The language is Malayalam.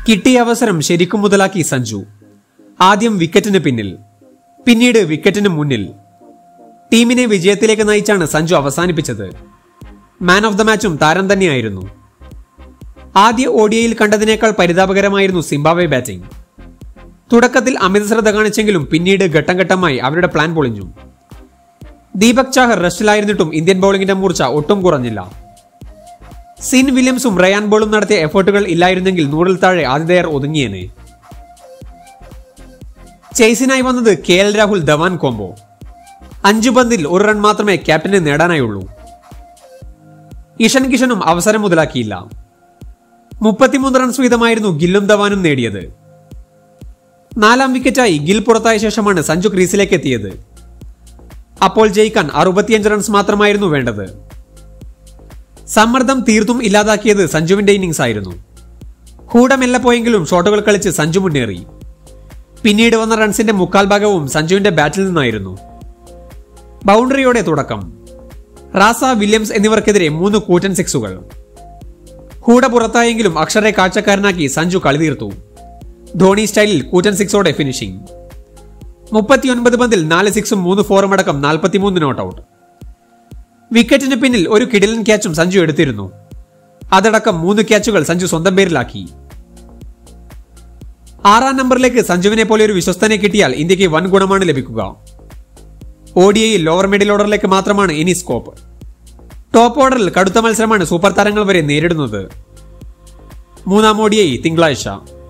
കിട്ടിയ അവസരം ശരിക്കും മുതലാക്കി സഞ്ജു ആദ്യം വിക്കറ്റിന് പിന്നിൽ പിന്നീട് വിക്കറ്റിന് മുന്നിൽ ടീമിനെ വിജയത്തിലേക്ക് നയിച്ചാണ് സഞ്ജു അവസാനിപ്പിച്ചത് മാൻ ഓഫ് ദ മാച്ചും താരം തന്നെയായിരുന്നു ആദ്യ ഓഡിയയിൽ കണ്ടതിനേക്കാൾ പരിതാപകരമായിരുന്നു സിംബാബ്വെ ബാറ്റിംഗ് തുടക്കത്തിൽ അമിത ശ്രദ്ധ കാണിച്ചെങ്കിലും പിന്നീട് ഘട്ടം ഘട്ടമായി അവരുടെ പ്ലാൻ പൊളിഞ്ഞു ദീപക് ചാഹർ റെസ്റ്റിലായിരുന്നിട്ടും ഇന്ത്യൻ ബൌളിംഗിന്റെ മൂർച്ച ഒട്ടും കുറഞ്ഞില്ല സിൻ വില്യംസും റയാൻ ബോളും നടത്തിയ എഫേർട്ടുകൾ ഇല്ലായിരുന്നെങ്കിൽ നൂറിൽ താഴെ ആതിഥേയർ ഒതുങ്ങിയേനെ ചേസിനായി വന്നത് K L Rahul Dhawan combo അഞ്ചു പന്തിൽ ഒരു റൺ മാത്രമേ ക്യാപ്റ്റന് നേടാനായുള്ളൂ ഇഷൻ കിഷനും അവസരം മുതലാക്കിയില്ല മുപ്പത്തിമൂന്ന് റൺസ് വീതമായിരുന്നു ഗില്ലും ധവാനും നേടിയത് നാലാം വിക്കറ്റായി ഗിൽ പുറത്തായ ശേഷമാണ് സഞ്ജു ക്രീസിലേക്ക് എത്തിയത് അപ്പോൾ ജയിക്കാൻ അറുപത്തിയഞ്ച് റൺസ് മാത്രമായിരുന്നു വേണ്ടത് സമ്മർദ്ദം തീർത്തും ഇല്ലാതാക്കിയത് സഞ്ജുവിന്റെ ഇന്നിംഗ്സ് ആയിരുന്നു ഹൂഡമെല്ല പോയെങ്കിലും ഷോട്ടുകൾ കളിച്ച് സഞ്ജു മുന്നേറി പിന്നീട് വന്ന റൺസിന്റെ മുക്കാൽ ഭാഗവും സഞ്ജുവിന്റെ ബാറ്റിൽ നിന്നായിരുന്നു ബൗണ്ടറിയോടെ തുടക്കം റാസ വില്യംസ് എന്നിവർക്കെതിരെ മൂന്ന് കൂറ്റൻ സിക്സുകൾ ഹൂഡ പുറത്തായെങ്കിലും അക്ഷരെ കാഴ്ചക്കാരനാക്കി സഞ്ജു കളി തീർത്തു ധോണി സ്റ്റൈലിൽ കൂറ്റൻ സിക്സോടെ ഫിനിഷിംഗ് മുപ്പത്തിയൊൻപത് പന്തിൽ നാല് സിക്സും മൂന്ന് ഫോറും അടക്കം നാൽപ്പത്തിമൂന്ന് നോട്ട് ഔട്ട് വിക്കറ്റിന് പിന്നിൽ ഒരു കിടിലൻ ക്യാച്ചും സഞ്ജു എടുത്തിരുന്നു അതടക്കം മൂന്ന് ക്യാച്ചുകൾ സഞ്ജു സ്വന്തം പേരിലാക്കി ആറാം നമ്പറിലേക്ക് സഞ്ജുവിനെ പോലെ ഒരു വിശ്വസ്തനെ കിട്ടിയാൽ ഇന്ത്യക്ക് വൻ ഗുണമാണ് ലഭിക്കുക ഓഡിയയിൽ ലോവർ മിഡിൽ ഓർഡറിലേക്ക് മാത്രമാണ് ഇനി സ്കോപ്പ് ടോപ്പ് ഓർഡറിൽ കടുത്ത മത്സരമാണ് സൂപ്പർ താരങ്ങൾ വരെ നേരിടുന്നത് മൂന്നാം ഓഡിയൈ തിങ്കളാഴ്ച